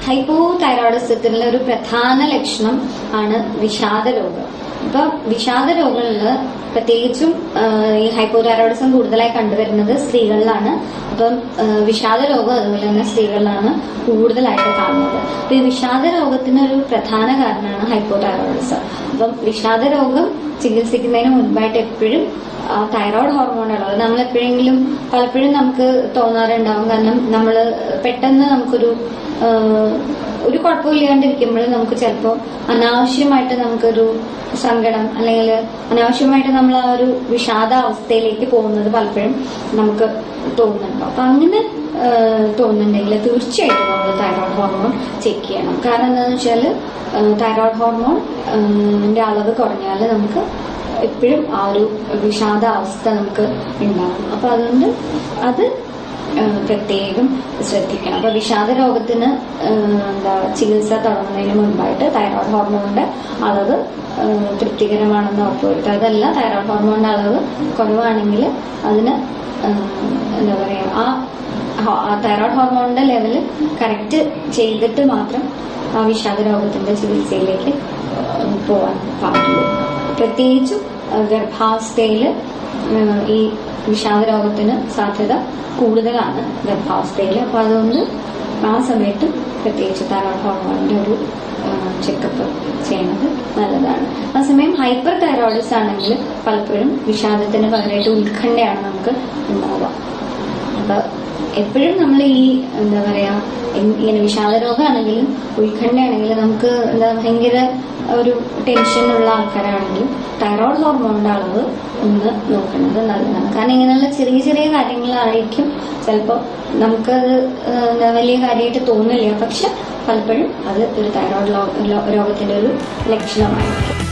hypo തൈറോയിഡിസത്തിന്റെ ഒരു പ്രധാന ലക്ഷണം ആണ് വിഷാദ രോഗം ഇപ്പൊ വിഷാദ രോഗങ്ങളിൽ പ്രത്യേകിച്ചും ആ, ഈ ഹൈപ്പോതൈറോയിഡിസം കൂടുതലായി കണ്ടുവരുന്നത് സ്ത്രീകളിലാണ് അപ്പം ആ, വിഷാദ രോഗം അതുപോലെ തന്നെ സ്ത്രീകളിലാണ് കൂടുതലായിട്ട് കാണുന്നത് അപ്പൊ ഈ വിഷാദ രോഗത്തിന് ഒരു പ്രധാന കാരണമാണ് ഹൈപ്പോതൈറോയിഡിസം അപ്പം വിഷാദ രോഗം ചികിത്സിക്കുന്നതിന് മുൻപായിട്ട് എപ്പോഴും ആ, തൈറോയ്ഡ് ഹോർമോണുകൾ നമ്മൾ എപ്പോഴെങ്കിലും പലപ്പോഴും നമുക്ക് തോന്നാറുണ്ടാവും കാരണം നമ്മൾ പെട്ടെന്ന് നമുക്കൊരു ആ, ഒരു കുഴപ്പമില്ലാണ്ടിരിക്കുമ്പോൾ നമുക്ക് ചിലപ്പോൾ അനാവശ്യമായിട്ട് നമുക്കൊരു സങ്കടം അല്ലെങ്കിൽ അനാവശ്യമായിട്ട് നമ്മൾ ആ ഒരു വിഷാദ അവസ്ഥയിലേക്ക് പോകുന്നത് പലപ്പോഴും നമുക്ക് തോന്നുന്നുണ്ടോ അപ്പൊ അങ്ങനെ ആ, തോന്നുന്നുണ്ടെങ്കിൽ തീർച്ചയായിട്ടും നമ്മൾ തൈറോയ്ഡ് ഹോർമോൺ ചെക്ക് ചെയ്യണം കാരണം എന്താണെന്ന് വെച്ചാൽ തൈറോയ്ഡ് ഹോർമോൺ ന്റെ അളവ് കുറഞ്ഞാൽ നമുക്ക് എപ്പോഴും ആ ഒരു വിഷാദ അവസ്ഥ നമുക്ക് ഉണ്ടാകും അപ്പൊ അതുകൊണ്ട് അത് ആ, പ്രത്യേകം ശ്രദ്ധിക്കണം അപ്പൊ വിഷാദ രോഗത്തിന് ആ, എന്താ ചികിത്സ തുടങ്ങുന്നതിന് മുൻപായിട്ട് തൈറോയ്ഡ് ഹോർമോണിന്റെ അളവ് ആ, തൃപ്തികരമാണെന്ന് ഉറപ്പുവരുത്തുക അതല്ല തൈറോയ്ഡ് ഹോർമോണിന്റെ അളവ് കുറവാണെങ്കിൽ അതിന് ആ, എന്താ പറയാ ആ ഹോ- ആ തൈറോയ്ഡ് ഹോർമോണിന്റെ ലെവൽ കറക്റ്റ് ചെയ്തിട്ട് മാത്രം ആ വിഷാദ രോഗത്തിന്റെ ചികിത്സയിലേക്ക് ആ, പോവാൻ പാടുള്ളൂ പ്രത്യേകിച്ചും ആ, ഗർഭാവസ്ഥയിൽ ഈ വിഷാദ രോഗത്തിന് സാധ്യത കൂടുതലാണ് ഗർഭാവസ്ഥയിൽ അപ്പൊ അതുകൊണ്ട് ആ സമയത്ത് പ്രത്യേകിച്ച് തൈറോയ്ഡ് ഹോർമോണിന്റെ ഒരു ചെക്കപ്പ് ചെയ്യുന്നത് നല്ലതാണ് അതേസമയം ഹൈപ്പർ തൈറോയിഡ്സ് ആണെങ്കിൽ പലപ്പോഴും വിഷാദത്തിന് പകരമായിട്ട് ഉത്കണ്ഠയാണ് നമുക്ക് ഉണ്ടാവുക അപ്പൊ എപ്പോഴും നമ്മൾ ഈ എന്താ പറയാ ഇ- ഇങ്ങനെ വിഷാദ രോഗമാണെങ്കിലും ഉത്കണ്ഠയാണെങ്കിലും നമുക്ക് എന്താ ഭയങ്കര ഒരു ടെൻഷനുള്ള ആൾക്കാരാണെങ്കിലും തൈറോയ്ഡ് ഹോർമോണിന്റെ അളവ് ഒന്ന് നോക്കുന്നത് നല്ലതാണ് കാരണം ഇങ്ങനെയുള്ള ചെറിയ ചെറിയ കാര്യങ്ങളായിരിക്കും ചിലപ്പോൾ നമുക്കത് ഏഹ്, എന്താ വലിയ കാര്യമായിട്ട് തോന്നില്ല പക്ഷെ പലപ്പോഴും അത് ഒരു തൈറോയ്ഡ് ലോ- ലോ- രോഗത്തിന്റെ ഒരു ലക്ഷണമായിരിക്കും